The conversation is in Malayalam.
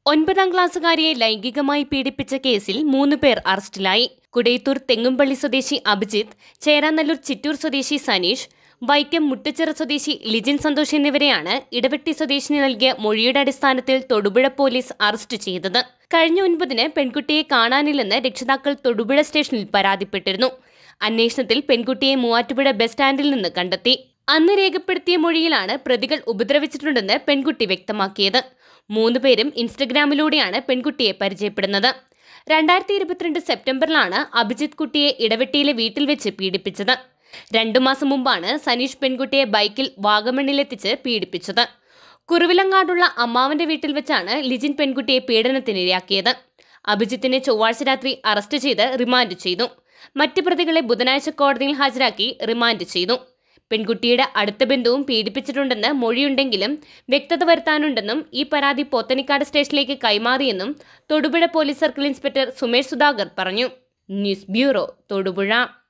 ഒൻപതാം ക്ലാസ്സുകാരിയെ ലൈംഗികമായി പീഡിപ്പിച്ച കേസിൽ മൂന്ന് പേർ അറസ്റ്റിലായി കുടയത്തൂർ തെങ്ങുംപള്ളി സ്വദേശി അഭിജിത്ത് ചേരാനല്ലൂർ ചിറ്റൂർ സ്വദേശി സനീഷ് വൈക്കം മുട്ടുച്ചിറ സ്വദേശി ലിജിൻ സന്തോഷ് എന്നിവരെയാണ് ഇടവെട്ടി സ്വദേശിനി നൽകിയ മൊഴിയുടെ അടിസ്ഥാനത്തിൽ തൊടുപുഴ പോലീസ് അറസ്റ്റ് ചെയ്തത് കഴിഞ്ഞ ഒൻപതിന് പെൺകുട്ടിയെ കാണാനില്ലെന്ന് രക്ഷിതാക്കൾ തൊടുപുഴ സ്റ്റേഷനിൽ പരാതിപ്പെട്ടിരുന്നു അന്വേഷണത്തിൽ പെൺകുട്ടിയെ മൂവാറ്റുപുഴ ബസ് സ്റ്റാൻഡിൽ നിന്ന് കണ്ടെത്തി അന്ന് രേഖപ്പെടുത്തിയ മൊഴിയിലാണ് പ്രതികൾ ഉപദ്രവിച്ചിട്ടുണ്ടെന്ന് പെൺകുട്ടി വ്യക്തമാക്കിയത് മൂന്ന് പേരും ഇൻസ്റ്റഗ്രാമിലൂടെയാണ് പെൺകുട്ടിയെ പരിചയപ്പെടുന്നത് രണ്ടായിരത്തി ഇരുപത്തിരണ്ട് സെപ്റ്റംബറിലാണ് അഭിജിത്ത് കുട്ടിയെ ഇടവെട്ടിയിലെ വീട്ടിൽ വെച്ച് പീഡിപ്പിച്ചത് രണ്ടു മാസം മുമ്പാണ് സനീഷ് പെൺകുട്ടിയെ ബൈക്കിൽ വാഗമണ്ണിലെത്തിച്ച് പീഡിപ്പിച്ചത് കുറുവിലങ്ങാടുള്ള അമ്മാവന്റെ വീട്ടിൽ വെച്ചാണ് ലിജിൻ പെൺകുട്ടിയെ പീഡനത്തിനിരയാക്കിയത് അഭിജിത്തിനെ ചൊവ്വാഴ്ച രാത്രി അറസ്റ്റ് ചെയ്ത് റിമാൻഡ് ചെയ്തു മറ്റ് പ്രതികളെ ബുധനാഴ്ച കോടതിയിൽ ഹാജരാക്കി റിമാൻഡ് ചെയ്തു പെൺകുട്ടിയുടെ അടുത്ത ബന്ധുവും പീഡിപ്പിച്ചിട്ടുണ്ടെന്ന് മൊഴിയുണ്ടെങ്കിലും വ്യക്തത വരുത്താനുണ്ടെന്നും ഈ പരാതി പോത്തനിക്കാട് സ്റ്റേഷനിലേക്ക് കൈമാറിയെന്നും Thodupuzha police circle inspector Sumesh Sudhakar പറഞ്ഞു ന്യൂസ് ബ്യൂറോ തൊടുപുഴ